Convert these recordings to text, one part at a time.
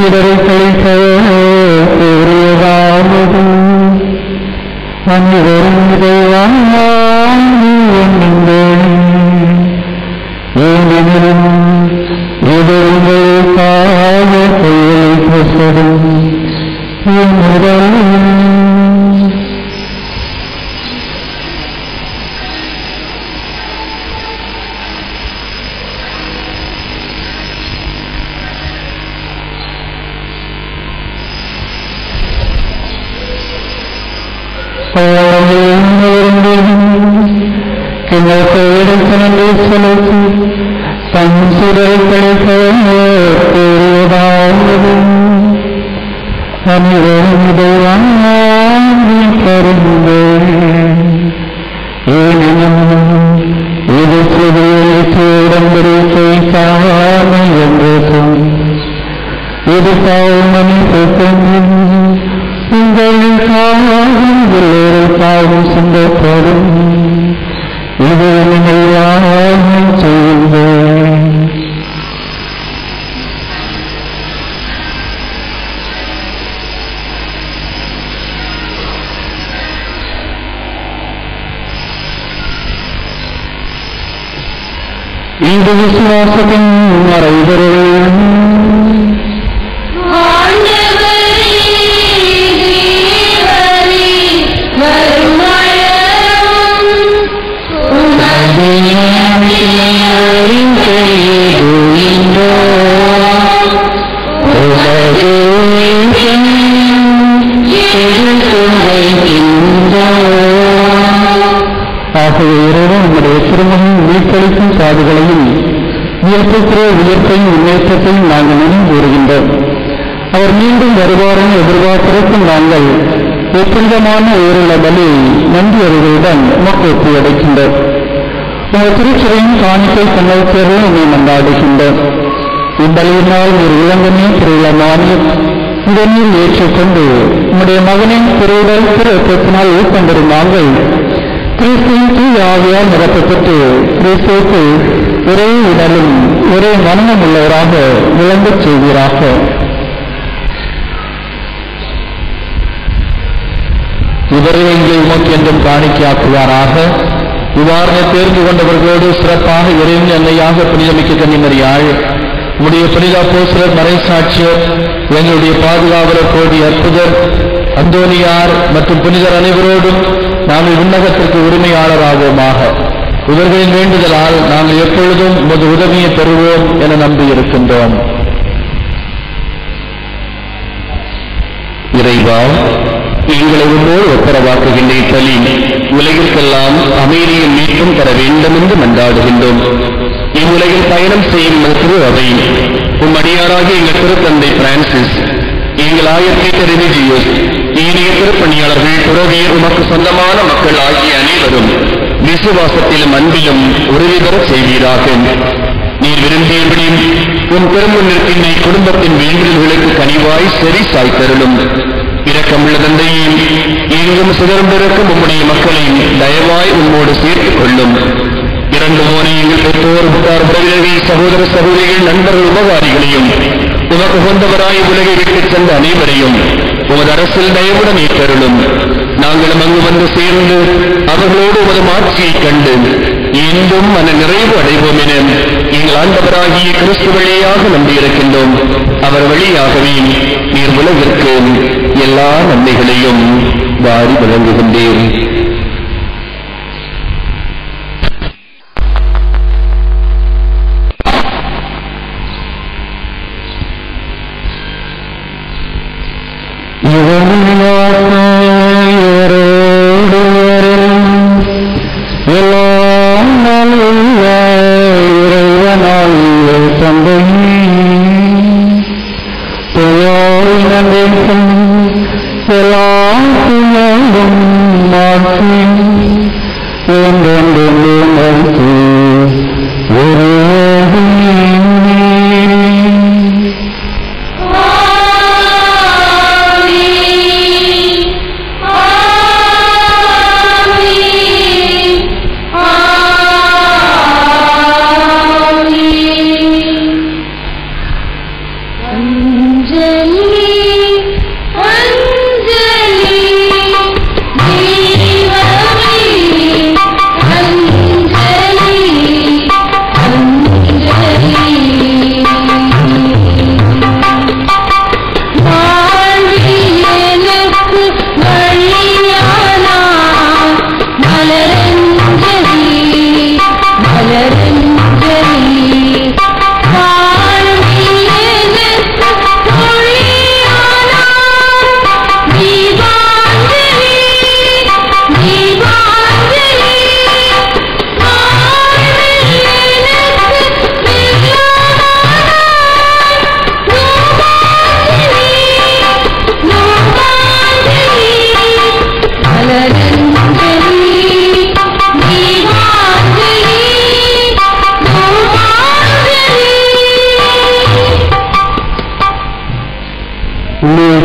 சிதறி கழிக்க கூறியதாவது அன்றுவரும் இதைவான் எண்ணுங்கள் ஏனெனிலும் இது உங்களுக்காக கையளிக்கப்படும் என்னுடன் கிணக்கு இடத்தினரை செலுத்தி தன் சிறைகளை கூறியதாவது அனைவரும் இதை வாங்கி தருங்கள் ஏனெனும் இது சிறிய உடன்படிக்கை சாமை என்றதும் இது பாவமணி புத்தகம் உங்கள் காவல் பாவம் சிந்தப்படும் இது நினைவாக செய்யுங்கள் இது விசுவாசத்தின் மறைபொருள் ஆண்டவரே தேவரே வருமளவும் உமது ஆகவே இறைவன் உங்களுடைய திருமணம் உயிர்த்தளிக்கும் சாதுகளையும் உயர்த்துக்கிற உயர்த்தையும் முன்னேற்றத்தையும் நாங்கள் நினைவு கூறுகின்றோம் அவர் மீண்டும் வருவார் என எதிர்பார்த்திருக்கும் நாங்கள் ஒப்பந்தமான உயிருள்ள பலி நன்றி அறிவுடன் உமக்கு ஒப்புயடைக்கின்றோம் உங்கள் திருச்சபையின் காணிக்கை கண்ணோக்கியதை உண்மை மன்றாடுகின்றோம் இப்பலியினால் ஒரு இளங்கனே திருவிழமான இதனில் ஏற்றுக்கொண்டு உம்முடைய மகனின் திருவுடல் திருத்தத்தினால் ஊக்கொண்டிருந்த நாங்கள் கிறிஸ்துவின் தூய் ஆவியால் நிரப்பப்பட்டு கிறிஸ்துவுக்கு ஒரே உடலும் ஒரே மனமும் உள்ளவராக விளங்கச் செய்வீராக இவரை எங்களை உமக்கு என்றும் காணிக்கையாக்குவாராக இவ்வாறு தேர்ந்து கொண்டவர்களோடு சிறப்பாக இறைவன் எண்ணெயாக புனிதமிக்க கன்னிமரியாள் உடைய புனித போசரர் மறைசாட்சியர் எங்களுடைய பாதுகாவலர் கோடி அற்புதர் அந்தோனியார் மற்றும் புனிதர் அனைவரோடும் நாங்கள் விண்ணகத்திற்கு உரிமையாளராகுவோமாக இவர்களின் வேண்டுதலால் நாங்கள் எப்பொழுதும் உமது உதவியை பெறுவோம் என நம்பியிருக்கின்றோம் இறைவா எங்களை உன்னோடு ஒப்பரவாக்குகின்ற பலி உலகிற்கெல்லாம் அமைதியும் மீட்டும் தர வேண்டும் என்று மன்றாடுகின்றோம் இவ்வுலகில் பயணம் செய்யும் உமது திரு அவை உம் அடியாராகிய எங்கள் திருத்தந்தை பிரான்சிஸ் எங்கள் ஆயர் பீட்டர் ரிலிஜியஸ் ஏனைய திருப்பணியாளர்கள் புரோகியர் உமக்கு சொந்தமான மக்கள் ஆகிய அனைவரும் விசுவாசத்திலும் அன்பிலும் உறுதி பெறச் செய்வீராக நீர் விரும்பியபடி உன் பெருமுன் நிற்கின்ற குடும்பத்தின் வேண்டுதல்களுக்கு கனிவாய் செறி சாய்த்தருளும் இரக்கமுள்ள தந்தையே எங்கும் சிதறந்திருக்கும் உம்முடைய மக்களை தயவாய் உம்மோடு சேர்த்துக் கொள்ளும் இறந்து போன எங்கள் பெற்றோர் உற்றார் உறவினர்கள் சகோதர சகோதரிகள் நண்பர்கள் உபகாரிகளையும் உமக்கு கொண்டவராய் உலகை விட்டுச் சென்ற அனைவரையும் உமது அரசில் தயவுடன் ஏற்றருளும் நாங்களும் அங்கு வந்து சேர்ந்து அவர்களோடு உமது மாட்சியைக் கண்டு என்றும் மன நிறைவு அடைவோம் என எங்கள் ஆண்டவராகிய கிறிஸ்து வழியாக நம்பியிருக்கின்றோம் அவர் வழியாகவே நீர் உலகிற்கு எல்லா நன்மைகளையும் வாரி வழங்குகின்றேன் எல்லாம் நல்ல இறைவனால் தந்தையே துயோய் நன்றிக்கும் எல்லாம் புகழும் மாற்றி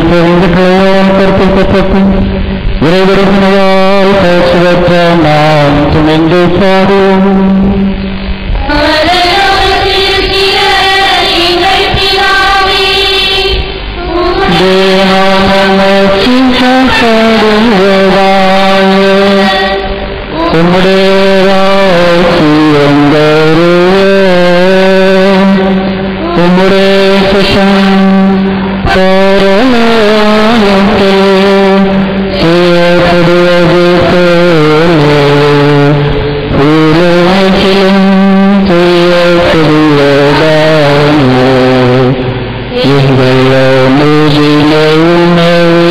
பெருந்துகளால் கற்பிக்கப்பட்டு இறைவிருந்தினால் பயிற்சி பெற்ற நாம் துணிந்து பாடுவோம் பரலோகத்திற்கிற எங்கள் பிதாவே, உம்முடைய உம்முடைய ராஜ்யம் வருக. உம்முடைய சித்தம் பரலோகத்தில் செய்யப்படுவது போல பூலோகத்திலும் செய்யப்படுவதாக எங்கள் அமுதின உணவை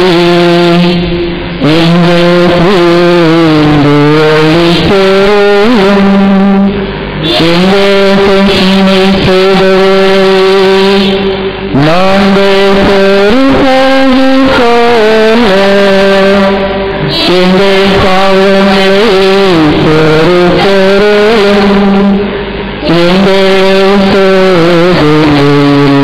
எங்களுக்கு இன்று அளித்தருளும். எங்களுக்கு தீமை செய்தவரை நாங்கள் பொறுப்பது போல எங்கள் பாவங்களை பொறுத்தருளும். எங்கள் சோதனையில்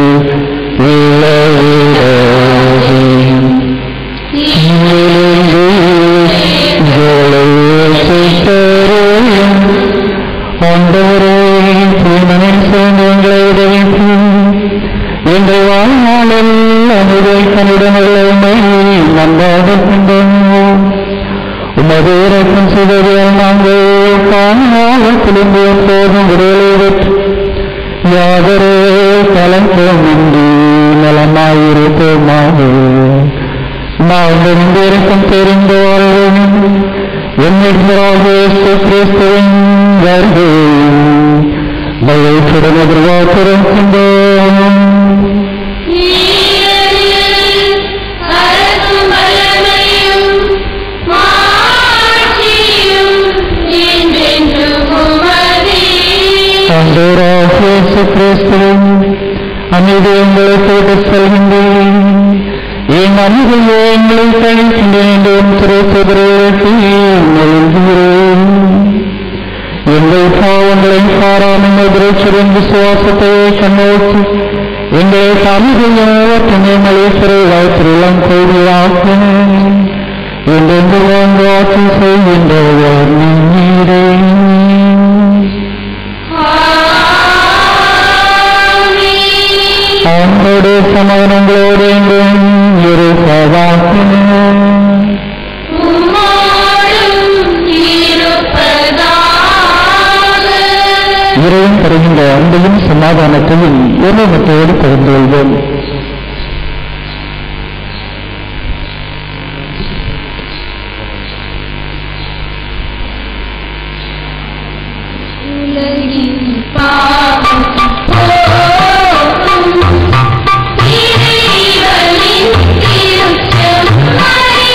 விழவிடாதேயும். எங்களிருந்து எங்களை ரட்சித்தருளும். ஆண்டவரே தீமனின் சுதந்திரங்களை உதவித்து எங்கள் வாழ்நாளில் அமுதல் கனிடங்களை நன்றாடுகின்றோம் உமது இறக்கும் சிதறியால் நாங்கள் காணாமல் திரும்பி எப்போதும் விடுதலை பெற்று யாதரே கலங்கமின்றி நலமாயிருப்போமாக நாங்கள் இன்றிருக்கும் தெரிந்த வாழ்வும் என்னைக்கு கிறிஸ்துவின் வருகையும் மகிழ்ச்சியுடன் எதிர்பார்த்திருக்கின்றோம் நீரில் அரசும் வல்லமையும் மாட்சியும் என்றென்றும் உமதே. ஆண்டவராகிய இயேசு கிறிஸ்துவின் அமைதி உங்களுக்கு விட்டு செல்கின்றேன் என் அமைதியை எங்களை கழிக்கின்றேன் என்றும் திருப்பதிரேற்றி நெழுகிறேன் எங்கள் பாவங்களை பாராமல் எதிர்ச்சிடும் விசுவாசத்தை கண்ணோக்கி எங்களை அமைதியை மலேஸ்வரை வாழ்த்திருளம் கோவிலாக்கினேன் என்றென்று வாங்கி செய்கின்றவர் நீரே ஆமென். ஆண்டோடு சமாதானங்களோடு என்றும் இருப்பதாகினோம் உம்மோடும் இருப்பதாக. இறைவன் தருகின்ற அன்பையும் சமாதானத்தையும் உணவத்தோடு பகிர்ந்து கொள்வோம் உலகின் பாவம் போக்கும் இறைவனின் திருச்செம்மறி.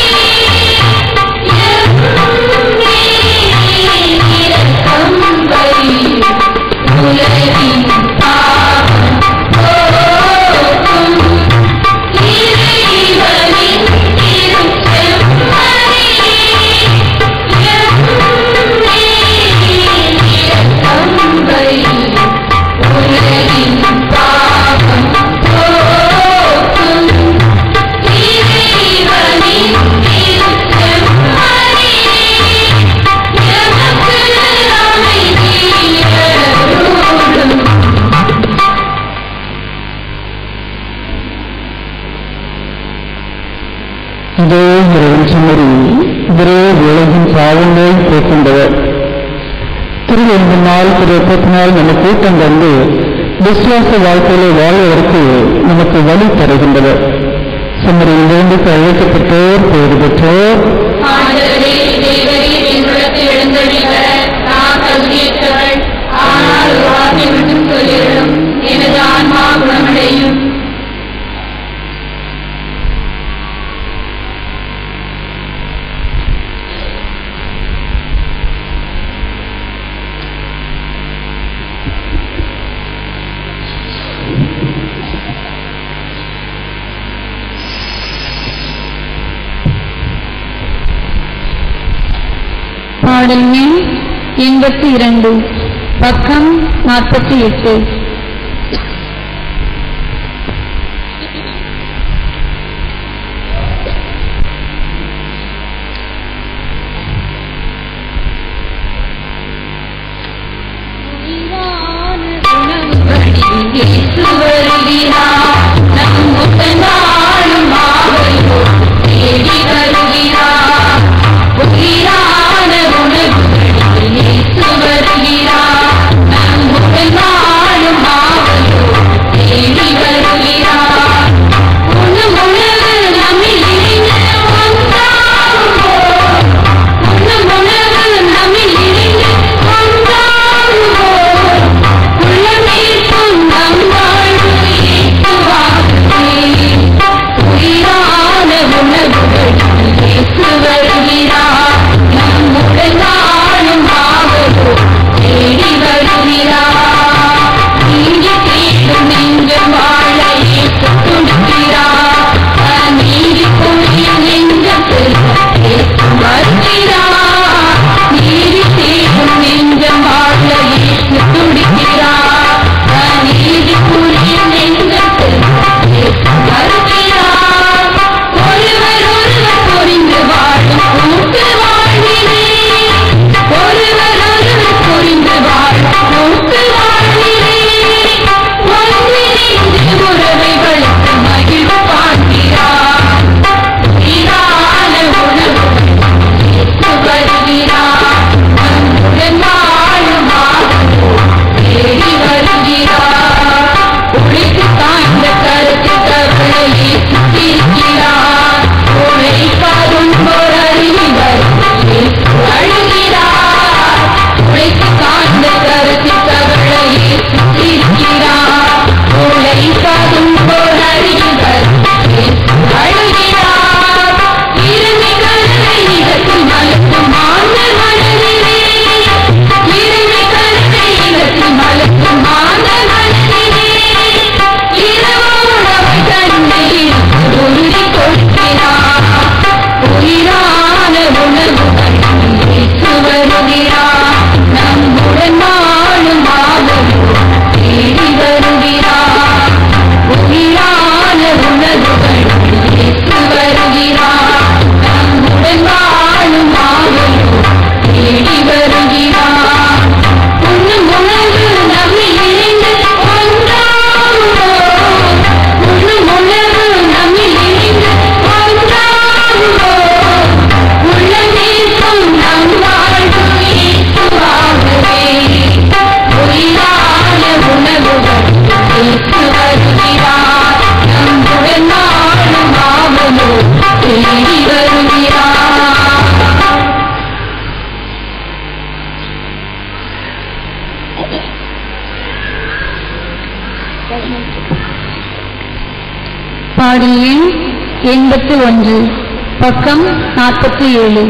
எம்மே இரக்கம் வையும். உலகின் பாவம் போக்கும் இறைவனின் திருச்செம்மறி. எம்மே இரக்கம் வையும். உலகின் பாவம் போக்கும் இறைவனின் திருச்செம்மறி. எமக்கு அமைதி அருளும். இதோ இறைவன் சொன்னது இதே உலகின் பாவங்களை போக்கின்றவர் திருவெண்டு நாள் திரு எப்பத்தி நாள் நம்ம கூட்டம் தந்து விசுவாச வாழ்க்கையிலே வாழ்வதற்கு நமக்கு வழி தருகின்றவர் செம்மறியிலிருந்து அழைக்கப்பட்டோர் பேறு பெற்றோர் ஆண்டவரே, தேவரீர் என்னுடத்தில் எழுந்தருளிவர நான் தகுதியற்றவள். ஆனால் ஒரு வார்த்தை மட்டும் சொல்லிவிடும் எனது ஆன்மா குணமடையும் பாடல் எண் எண்பத்தி இரண்டு பக்கம் நாற்பத்தி எட்டு வருகிறார் நம்முடன் நாளும் ஆவலோ தேடி வருகிறார் பாடல் எண் எண்பத்தி ஒன்று பக்கம் நாற்பத்தி ஏழு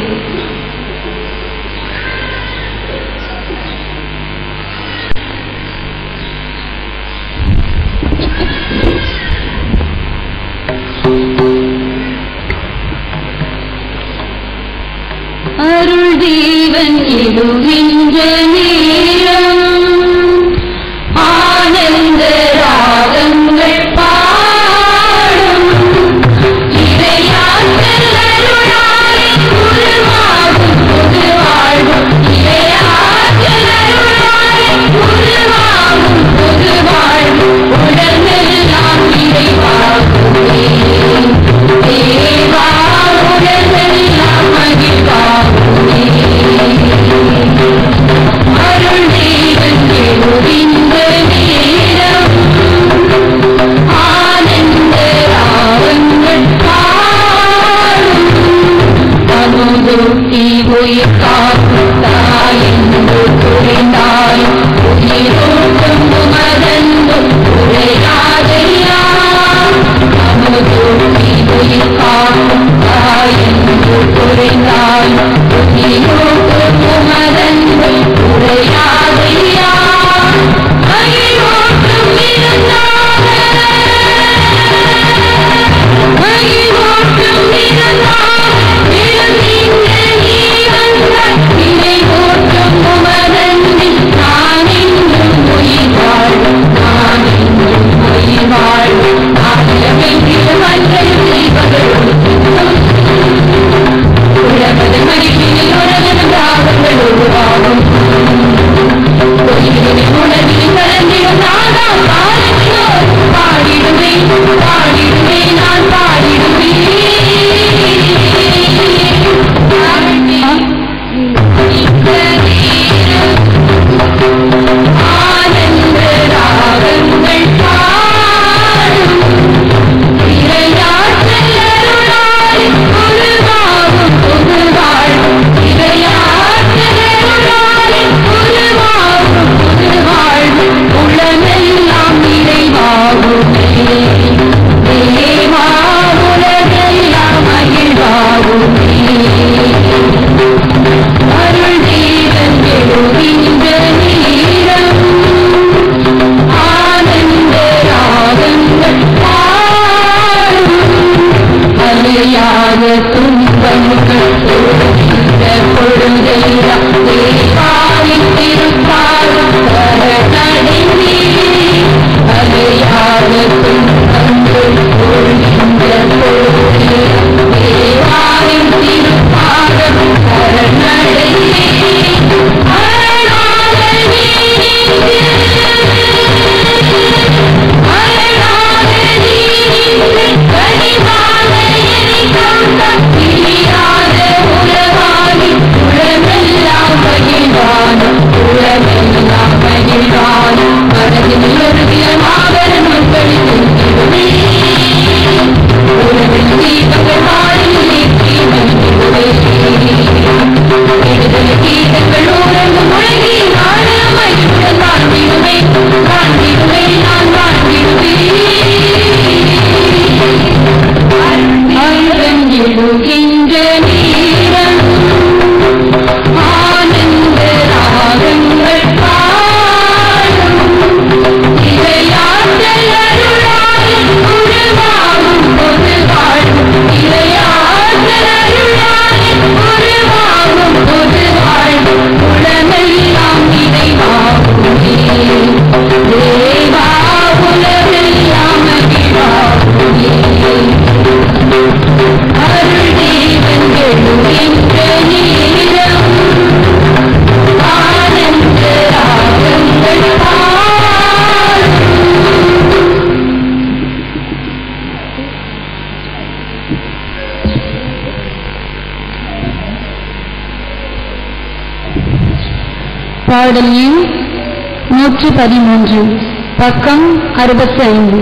அருள் ஜீவன் எழுகின்ற நேரம் ஆனந்த ராகங்கள் பாடும் இறையாற்றல் அருளாலே உருவாகும் புது வாழ்வும் இறையாற்றல் அருளாலே உருவாகும் புது வாழ்வும் உடம்பெல்லாம் இறைவாகுமே தேவா உடம்பெல்லாம் மகிழ்வாகுமே அருள் தேவன் எழுகின்ற நேரம் ஆனந்த ராகங்கள் பாடும் அமுதூட்டி உயிர் காத்தாயென்று புரிந்தாய் உயிரோட்டும் உமதந்தும் உரையாதையா அமுதூட்டி உயிர் காத்தாயென்று புரிந்தாய் உயிரோட்டும் உமதந்தும் உரையாதையா மகிழ்வோட்டும் இருந்தாக மகிழ்வோட்டும் இருந்தாக எழுந்திங்க நீ வந்தாய் நினைவோட்டும் உமதன்பில் நான் என்றும் உயிர் வாழும் நான் என்றும் உயிர் வாழும் ஆகியவெங்கில் மஞ்சள் செய்வதோடு உலகது மகிழ்ச்சியில் உலகது தாகங்கள் உருவாகும் உயிரின் உணர்வில் கலந்திடும் நாதாம் பாடிடுவோம் பாடிடுவேன் பாடிடுவேன் நான் பாடிடுவேன் ஆனந்த ராகங்கள் பாடும் இறையாற்றல் அருளால் உருவாகும் புது வாழ்வும் இறையாற்றல் அருளால் உருவாகும் புது வாழ்வும் உலகெல்லாம் நிறைவாகுமே தேவா உலகெல்லாம் மகிழ்வாகுமே அருள் தேவன் எழுகின்ற நேரம் ஆனந்த ராகங்கள் பாடும் அலையாத துன்பங்கள் தோன்றிய பொழுதெல்லாம் தேவாவின் திருப்பாடும் நடந்தே அலையாத துன்பங்கள் தோன்றிய பொழுதெல்லாம் தேவாவின் திருப்பாடும் நடந்தே அருளாத கீதங்கள் ஊரங்கு முழங்கி நானும் மகிழ்வுடன் வாழ்ந்திடுவேன் வாழ்ந்திடுவேன் நான் வாழ்ந்திடுவேன் எழுகின்ற நேரம் ஆனந்த ராகங்கள் பாடும் இறையாற்றல் அருளால் உருவாகும் பொது வாழ்வும் இறையாற்றல் அருளால் உருவாகும் பொது வாழ்வும் உலகெல்லாம் நிறைவாகுமே தேவா உலகெல்லாம் மகிழ்வாகுமே அருள் தேவன் எழுகின்ற நேரம் ஆனந்த ராகங்கள் பாடும் பாடல் எண் நூற்றி பதிமூன்று பக்கம் அறுபத்தி ஐந்து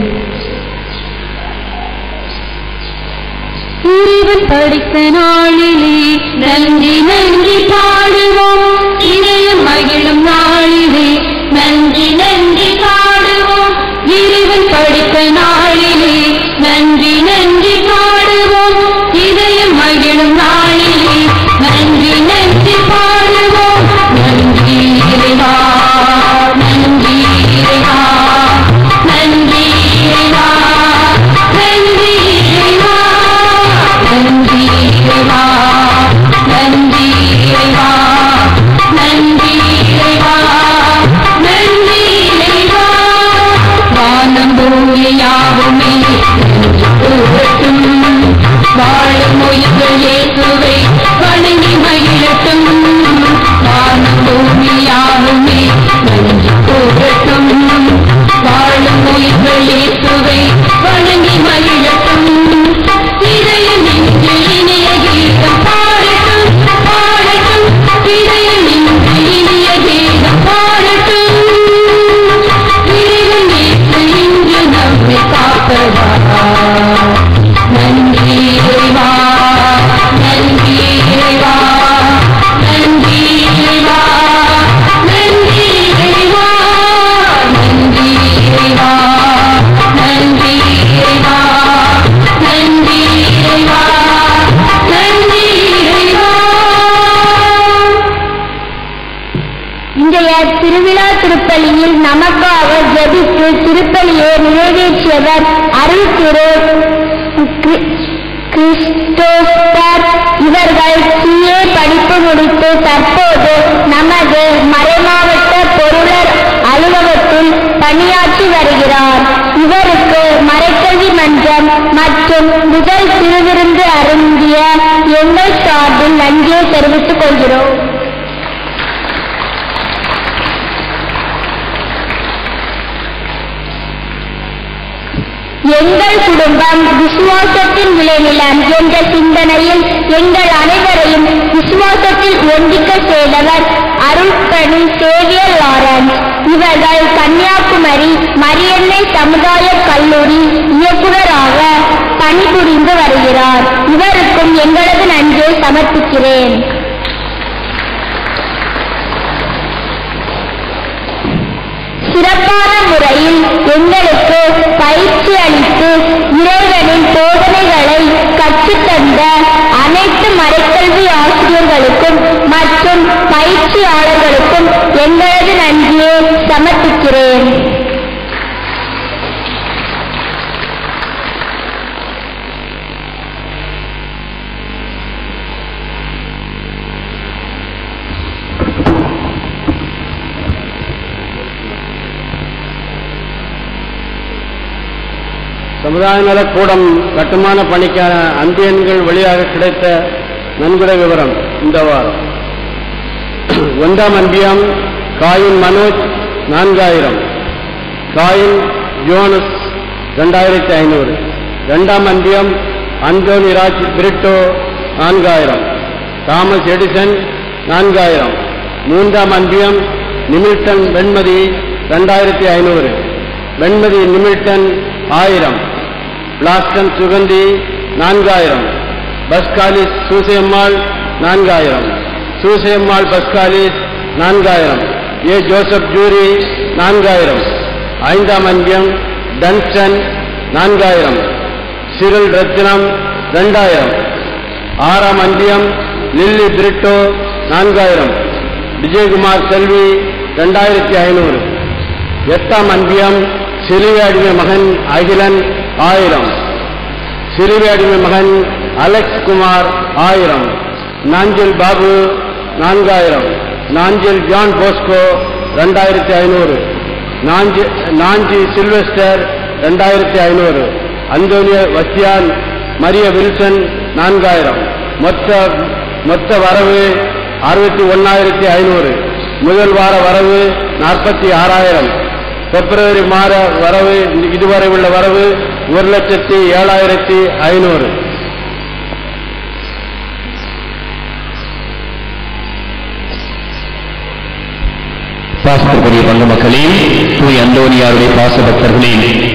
இறைவன் படித்த நாளிலே நன்றி நன்றி பாடுவோம் இதயம் மகிழும் நாளிலே நன்றி நன்றி பாடுவோம் இறைவன் படித்த நாளிலே நன்றி நன்றி பாடுவோம் இதயம் மகிழும் நாளிலே நன்றி நன்றி பாடுவோம் நன்றி இறைவா நன்றி இறைவா நன்றி இறைவா நன்றி இறைவா நன்றி இறைவா நன்றி இறைவா நன்றி இறைவா நன்றி இறைவா வானம் பூமியாவுமே கூறட்டும் வாழும் உயிர்கள் இயேசுவை வணங்கி மகிழட்டும் வானம் பூமியாவுமே நன்றி கூறட்டும் வாழும் உயிர்கள் இயேசுவை வணங்கி மகிழட்டும் இதயம் நின்று இனிய கீதம் பாடட்டும் பாடட்டும் இதயம் நின்று இனிய கீதம் பாடட்டும் இறைவன் நேற்று இன்று நம்மை காப்பதா நன்றி இறைவா நன்றி இறைவா நன்றி இறைவா நன்றி இறைவா நன்றி இறைவா நன்றி இறைவா நன்றி இறைவா நன்றி இறைவா இன்றைய திருவிழா திருப்பலியில் நமக்காக ஜெபித்து திருப்பலியை நிறைவேற்றியவர் அருள் திரு கிரி- கிறிஸ்டோஸ்டர் இவர்கள் சிஏ படிப்பு முடித்து தற்போது நமது மறைமாவட்ட பொருளர் அலுவலகத்தில் பணியாற்றி வருகிறார் இவருக்கு மறைக்கல்வி மன்றம் மற்றும் முதல் திருவிருந்து அருந்திய எங்கள் சார்பில் நன்றியை தெரிவித்துக் கொள்கிறோம் எங்கள் குடும்பம் விசுவாசத்தின் விளைநிலம் என்ற சிந்தனையில் எங்கள் அனைவரையும் விசுவாசத்தில் ஒன்றிக்க செய்தவர் அருள்பணி சேவியர் லாரன்ஸ் இவர்கள் கன்னியாகுமரி மரியன்னை சமுதாய கல்லூரி இயக்குநராக பணிபுரிந்து வருகிறார் இவருக்கும் எங்களது நன்றியை சமர்ப்பிக்கிறேன் சிறப்பான முறையில் எங்களுக்கு பயிற்சி அளித்து இறைவனின் போதனைகளை கற்றுத்தந்த அனைத்து மறைக்கல்வி ஆசிரியர்களுக்கும் மற்றும் பயிற்சியாளர்களுக்கும் எங்களது நன்றியை சமர்ப்பிக்கிறேன் சமுதாய நலக் கூடம் கட்டுமான பணிக்கான அந்தியன்கள் வழியாக கிடைத்த நன்கொடை விவரம் இந்த வாரம் ஒன்றாம் அன்பியம் காயின் மனோஜ் நான்காயிரம் காயின் ஜோனஸ் ரெண்டாயிரத்தி ஐநூறு இரண்டாம் அன்பியம் அந்தோனி ராஜ் பிரிட்டோ நான்காயிரம் தாமஸ் எடிசன் நான்காயிரம் மூன்றாம் அன்பியம் நிமில்டன் வெண்மதி ரெண்டாயிரத்தி ஐநூறு வெண்மதி நிமில்டன் ஆயிரம் பிளாஸ்டன் சுகந்தி நான்காயிரம் பஸ்காலிஸ் சூசையம்மாள் நான்காயிரம் சூசையம்மாள் பஸ்காலிஸ் நான்காயிரம் ஏ ஜோசப் ஜூரி நான்காயிரம் ஐந்தாம் அன்பியம் டன்ஸ்டன் நான்காயிரம் சிறில் ரத்னம் ரெண்டாயிரம் ஆறாம் அன்பியம் லில்லி பிரிட்டோ நான்காயிரம் விஜயகுமார் செல்வி ரெண்டாயிரத்தி ஐநூறு எட்டாம் அன்பியம் சிறுவியாடிமை மகன் அகிலன் ஆயிரம் சிறுவியாடிமை மகன் அலெக்ஸ் குமார் ஆயிரம் நாஞ்சில் பாபு நான்காயிரம் நாஞ்சில் ஜான் போஸ்கோ ரெண்டாயிரத்தி ஐநூறு நாஞ்சி நாஞ்சி சில்வெஸ்டர் ரெண்டாயிரத்தி ஐநூறு அந்தோனிய வசியான் மரிய வில்சன் நான்காயிரம் மொத்த மொத்த வரவு அறுபத்தி ஒன்னாயிரத்தி ஐநூறு முதல் வார வரவு நாற்பத்தி ஆறாயிரம் பிப்ரவரி மாத வரவு இதுவரை உள்ள வரவு ஒரு லட்சத்தி ஏழாயிரத்தி ஐநூறு பாசத்திற்குரிய பங்கு மக்களே தூய் அந்தோனியாருடைய பாச பக்தர்களே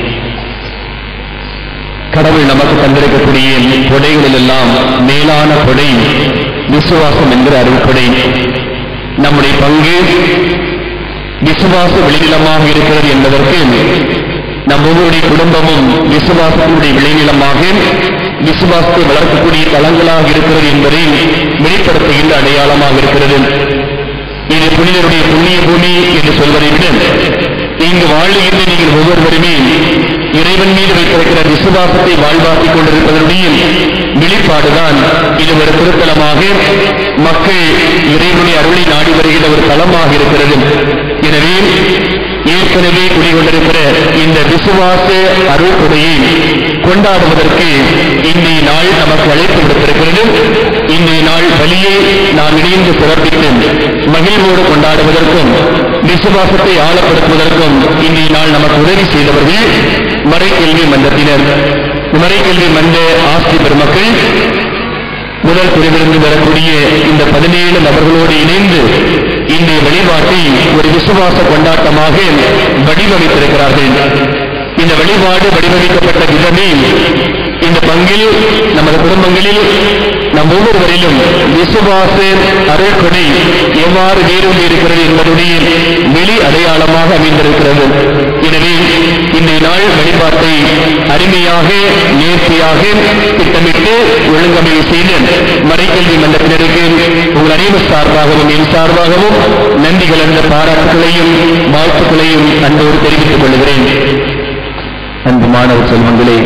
கடவுள் நமக்கு தந்திருக்கக்கூடிய கொடைகளில் எல்லாம் மேலான கொடை விசுவாசம் என்கிற அருள்கொடை நம்முடைய பங்கு விசுவாச விளைநிலமாக இருக்கிறது என்பதற்கு நம் ஒவ்வொருடைய குடும்பமும் விசுவாசத்தினுடைய விளைநிலமாக விசுவாசத்தை வளர்க்கக்கூடிய தளங்களாக இருக்கிறது என்பதை வெளிப்படுத்துகின்ற அடையாளமாக இருக்கிறது இது புனிதருடைய புண்ணிய பூமி என்று சொல்வதை விட இங்கு வாழுகின்ற நீங்கள் ஒவ்வொருவருமே இறைவன் மீது வைத்திருக்கிற விசுவாசத்தை வாழ்வாக்கிக் கொண்டிருப்பதனுடைய வெளிப்பாடுதான் இது ஒரு திருத்தலமாக மக்கள் இறைவனுடைய அருளை நாடி வருகின்ற ஒரு தலமாக இருக்கிறது எனவே ஏற்கனவே குடிகொண்டிருக்கிற இந்த விசுவாச அருள் கொடையை கொண்டாடுவதற்கு இன்றைய நாள் நமக்கு அழைப்பு விடுத்திருக்கிறது இன்றைய நாள் வழியை நாம் இணைந்து பிறப்பித்து மகிழ்வோடு கொண்டாடுவதற்கும் விசுவாசத்தை ஆழப்படுத்துவதற்கும் இன்றைய நாள் நமக்கு உதவி செய்தவர்கள் மறைக்கல்வி மன்றத்தினர் மறைக்கல்வி மன்ற ஆஸ்தி பெருமக்கள் முதல் பிரிவிலிருந்து வரக்கூடிய இந்த பதினேழு நபர்களோடு இணைந்து இந்த வழிபாட்டை ஒரு விசுவாச கொண்டாட்டமாக வடிவமைத்திருக்கிறார்கள் இந்த வழிபாடு வடிவமைக்கப்பட்ட விதமே இந்த பங்கில் நமது குடும்பங்களில் நம் ஒவ்வொருவரிலும் விசுவாச அருள்கொடை எவ்வாறு வேரூன்றி இருக்கிறது என்பதுடைய வெளி அடையாளமாக அமைந்திருக்கிறது எனவே இன்றைய நாள் வழிபாட்டை அருமையாக நேர்த்தியாக திட்டமிட்டு ஒழுங்கமைவு செய்து மறைக்கல்வி மன்றத்தினருக்கு உங்கள் அனைவர் சார்பாகவும் என் சார்பாகவும் நன்றி கலந்த பாராட்டுகளையும் வாழ்த்துக்களையும் அன்போடு தெரிவித்துக் கொள்கிறேன் அன்பு மாணவ செல்வங்களே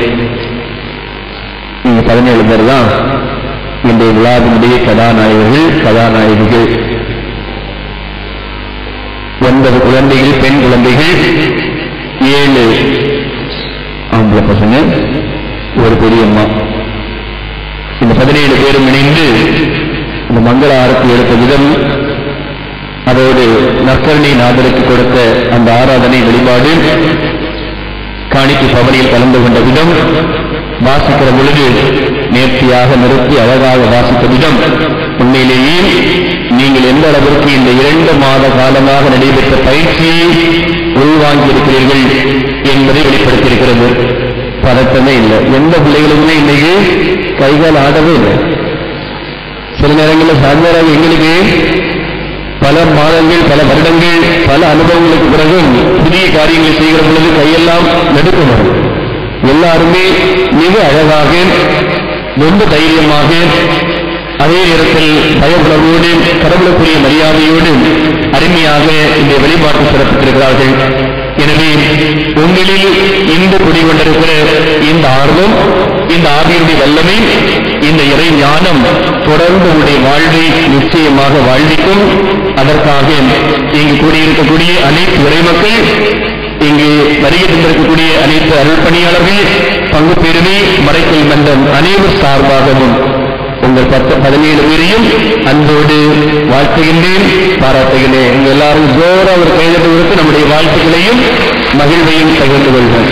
நீங்க பதினேழு பேர் தான் இன்றைய விழாவினுடைய கதாநாயகர்கள் கதாநாயகிகள் ஒன்பது குழந்தைகள் பெண் குழந்தைகள் ஏழு ஆம்பளை பசங்க ஒரு பெரியம்மா இந்த பதினேழு பேரும் இணைந்து இந்த மங்கள ஆரத்தி எடுத்த விதம் அதோடு நற்கருணை நாதருக்கு கொடுத்த அந்த ஆராதனை வழிபாடு காணிக்கை பவனியில் கலந்து கொண்ட விதம் வாசிக்கிற பொழுது நேர்த்தியாக நிறுத்தி அழகாக வாசித்த விதம் உண்மையிலேயே நீங்கள் எந்த அளவிற்கு இந்த இரண்டு மாத காலமாக நடைபெற்ற பயிற்சியை உள்வாங்கியிருக்கிறீர்கள் என்பதை வெளிப்படுத்தியிருக்கிறது பதட்டமே இல்லை எந்த பிள்ளைகளுக்குமே இன்னைக்கு கைகால் ஆடவே இல்லை சில நேரங்களில் சாயந்தரம் எங்களுக்கு பல மாதங்கள் பல வருடங்கள் பல அனுபவங்களுக்கு பிறகு புதிய காரியங்களை செய்கிற பொழுது கையெல்லாம் நடுக்கம் வரும் எல்லாருமே மிக அழகாக ரொம்ப தைரியமாக அதே நேரத்தில் பயபுணர்வோடு கடவுளுக்குரிய மரியாதையோடு அருமையாக இந்த வழிபாட்டை சிறப்பித்திருக்கிறார்கள் எனவே உங்களில் இந்த குடிகொண்டிருக்கிற இந்த ஆர்வம் இந்த ஆவியுடைய வல்லமை இந்த இறை ஞானம் தொடர்ந்து உங்களுடைய வாழ்வை நிச்சயமாக வாழ்விக்கும் அதற்காக இங்கு கூடியிருக்கக்கூடிய அனைத்து இறைமக்கள் இங்கு வருகை தந்திருக்கக்கூடிய அனைத்து அருள் பணியாளர்கள் பங்கு பெருமை மறைக்கல் மன்றம் அனைவர் சார்பாகவும் உங்கள் பத்து பதினேழு பேரையும் அன்போடு வாழ்த்துகின்றேன் பாராட்டுகின்றேன் உங்க எல்லாரும் ஜோரா ஒரு கைதட்டு கொடுத்து நம்முடைய வாழ்த்துக்களையும் மகிழ்வையும் பகிர்ந்து கொள்கிறேன்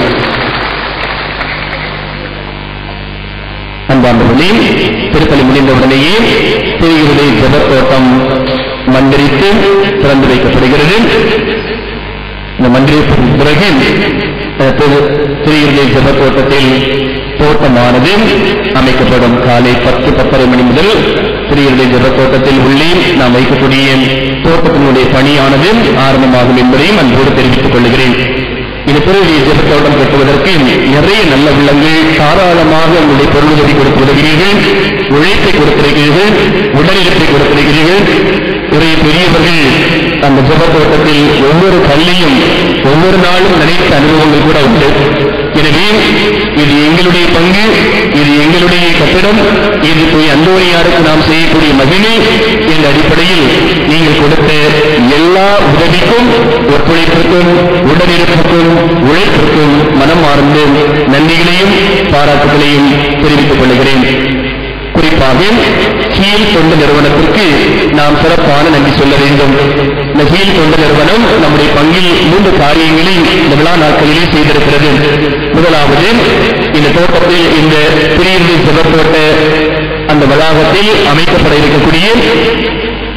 அன்பாண்டவர்களே திருப்பலி முடிந்தவுடனேயே திருவிருடைய ஜபத்தோட்டம் மந்திரித்து திறந்து வைக்கப்படுகிறது இந்த மந்திரிப்புக்கு பிறகு அஹ், திரு திருவிருடைய ஜபத்தோட்டத்தில் தோட்டமானது அமைக்கப்படும் காலை பத்து பத்தரை மணி முதல் திருவிருடைய ஜபத்தோட்டத்தில் உள்ளே நாம் வைக்கக்கூடிய தோட்டத்தினுடைய பணியானது ஆரம்பமாகும் என்பதையும் அன்போடு தெரிவித்துக் கொள்கிறேன் இந்த பிறகு ஜெபத்தோட்டம் கட்டுவதற்கு நிறைய நல்ல உள்ளங்கள் தாராளமாக உங்களுடைய பொருளுதவி கொடுத்து உதவுகிறீர்கள் உழைப்பை கொடுத்திருக்கிறீர்கள் உடலிழப்பை கொடுத்திருக்கிறீர்கள் நிறைய பெரியவர்கள் அந்த ஜெபத்தோட்டத்தில் ஒவ்வொரு கல்லையும் ஒவ்வொரு நாளும் நினைத்த அனுபவங்கள் கூட உண்டு எனவே இது எங்களுடைய பங்கு இது எங்களுடைய கட்டிடம் இது போய் அந்தோனியாருக்கு நாம் செய்யக்கூடிய மகிமை என்ற அடிப்படையில் நீங்கள் கொடுத்த எல்லா உதவிக்கும் ஒத்துழைப்பிற்கும் உடனிருப்புக்கும் உழைப்பிற்கும் மனம் மார்ந்து நன்றிகளையும் பாராட்டுகளையும் தெரிவித்துக் கொள்கிறேன் குறிப்பாக ஹீல் தொண்டு நிறுவனத்திற்கு நாம் சிறப்பான நன்றி சொல்ல வேண்டும் இந்த ஹீல் தொண்டு நிறுவனம் நம்முடைய பங்கில் மூன்று காரியங்களை இந்த விழா நாட்களிலே செய்திருக்கிறது முதலாவது இந்த தோட்டத்தில் இந்த பிரிவு சிவத்தோட்ட அந்த வளாகத்தில் அமைக்கப்பட இருக்கக்கூடிய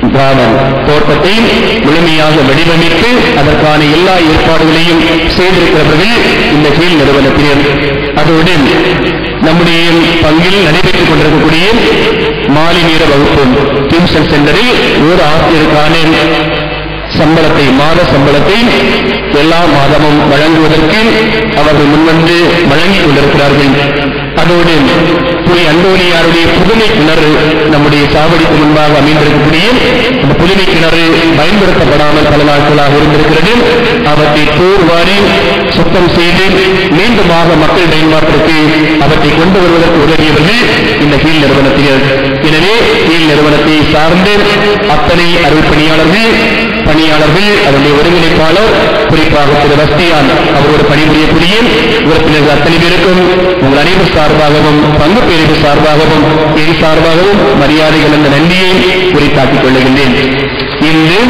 கார்டன் தோட்டத்தை முழுமையாக வடிவமைத்து அதற்கான எல்லா ஏற்பாடுகளையும் செய்திருக்கிறவர்கள் இந்த கீழ் நிறுவனத்தினர் அதோடு நம்முடைய பங்கில் நடைபெற்றுக் கொண்டிருக்கக்கூடிய மாலை நேர வகுப்பு டியூஷன் சென்டரில் ஒரு ஆசிரியருக்கான சம்பளத்தை மாத சம்பளத்தை எல்லா மாதமும் வழங்குவதற்கு அவர்கள் முன்வந்து வழங்கிக் கொண்டிருக்கிறார்கள் அதோடு புலி அந்தோனியாருடைய புதுமை கிணறு நம்முடைய சாவடிக்கு முன்பாக அமைந்திருக்கக்கூடிய அந்த புதுமை கிணறு பயன்படுத்தப்படாமல் பல நாட்களாக இருந்திருக்கிறது அவற்றை தூர்வாரி சுத்தம் செய்து மீண்டுமாக மக்கள் பயன்பாட்டிற்கு அவற்றை கொண்டு வருவதற்கு உதவியவர்கள் இந்த கீழ் நிறுவனத்தினர் எனவே கீழ் நிறுவனத்தை சார்ந்து அத்தனை அருள்பணியாளர்கள் பணியாளர்கள் அதனுடைய ஒருங்கிணைப்பாளர் குறிப்பாக திரு வஸ்தியான் அவரோடு பணிபுரியக்கூடிய உறுப்பினர்கள் அத்தனை பேருக்கும் உங்கள் அனைவர் சார்பாகவும் பங்கு பேருக்கு சார்பாகவும் என் சார்பாகவும் மரியாதை கலந்த நன்றியை குறித்தாக்கிக் கொள்ளுகின்றேன் இன்று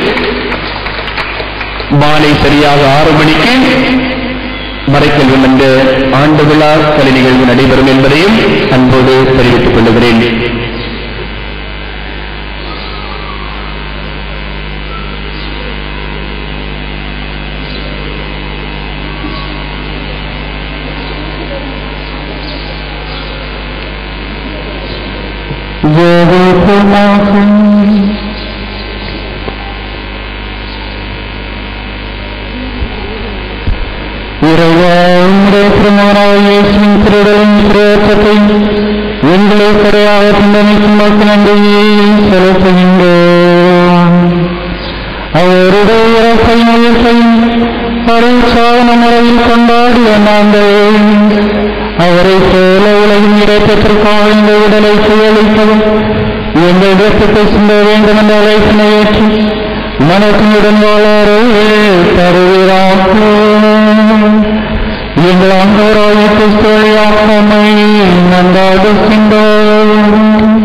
மாலை சரியாக ஆறு மணிக்கு மறைக்கல்வி என்ற ஆண்டு விழா கலை நிகழ்வு நடைபெறும் என்பதையும் அன்போடு தெரிவித்துக் கொள்ளுகிறேன் இறைவாவுடைய திருமகனாக இயேசுவின் திருடலின் பிரயோகத்தை எங்களை கரையாக சிந்தனைக்கும் மக்கள் நன்றியை செலுத்துகின்றோம் அவருடைய இறப்பையும் உயிர்ப்பையும் அருள் சாதன முறையில் கொண்டாடிய நாங்கள் அவரை போல உலகின் இறைப்பதற்காக இந்த உடலை புகழிப்பதும் எங்கள் இடத்துக்கு சிந்த வேண்டும் என்ற அழைப்பினை ஏற்று மனத்தினுடன் வாழாறு தருகிறார்கள் எங்கள் அங்கராய கிறிஸ்துவையாக்கமை நன்றாடுகின்றோம்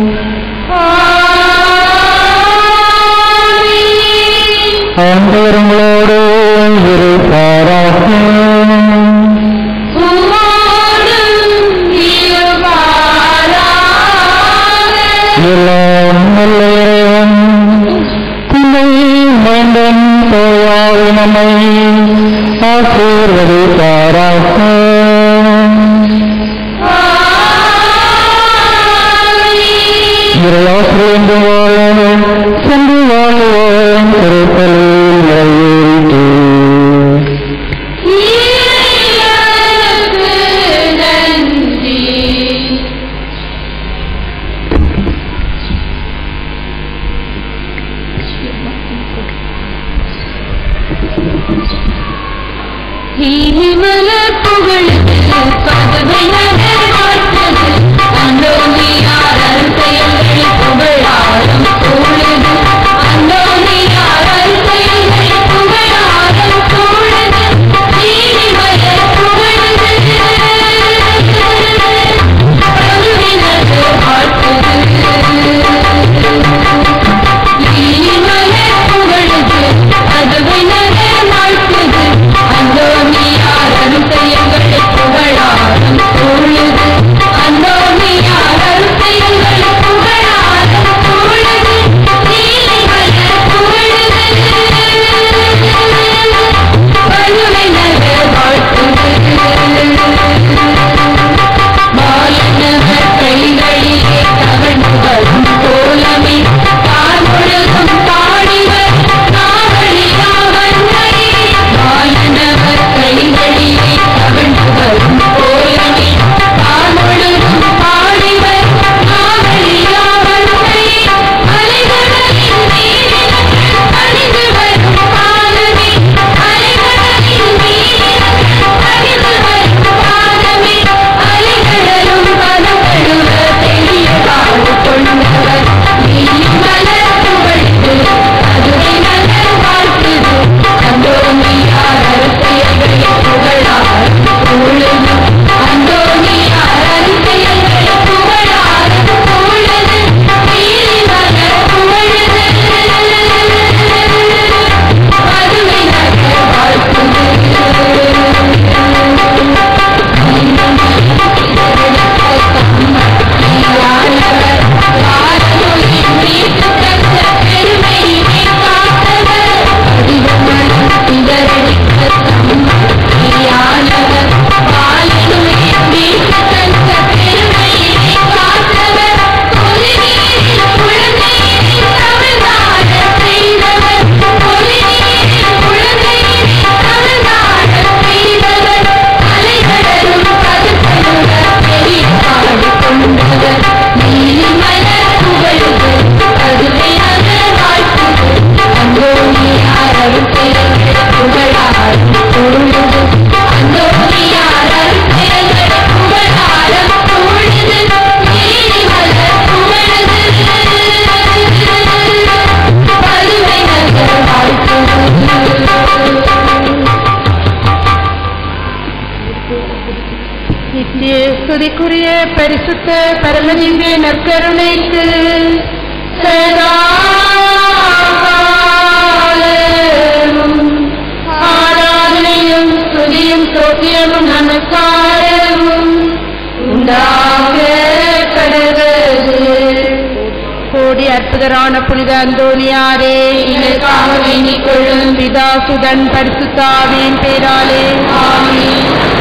ஆண்டவர்களோடு இருப்பாராக எல்லாம் நல்ல இறைவன் துணை மீண்டும் தோயாவி நம்மை ஆசீர்வதிப்பாராக இறையாசிரியர் என்று வாழ சென்று வாழ்வோம் திருப்பலில் நிறைவேறிட்டு மலர் புகழ் நித்திய ஸ்துதிக்குரிய பரிசுத்த பரமதிவ்ய நற்கருணைக்கு சதாகாலமும் ஆராதனையும் ஸ்துதியும் சோக்கியமும் நமஸ்காரமும் உண்டாக கடவது கோடி அற்புதரான புனித அந்தோனியாரே இதற்காக வேண்டிக் கொள்ளும் பிதா சுதன் பரிசுத்தாவின் பேராலே ஆமென்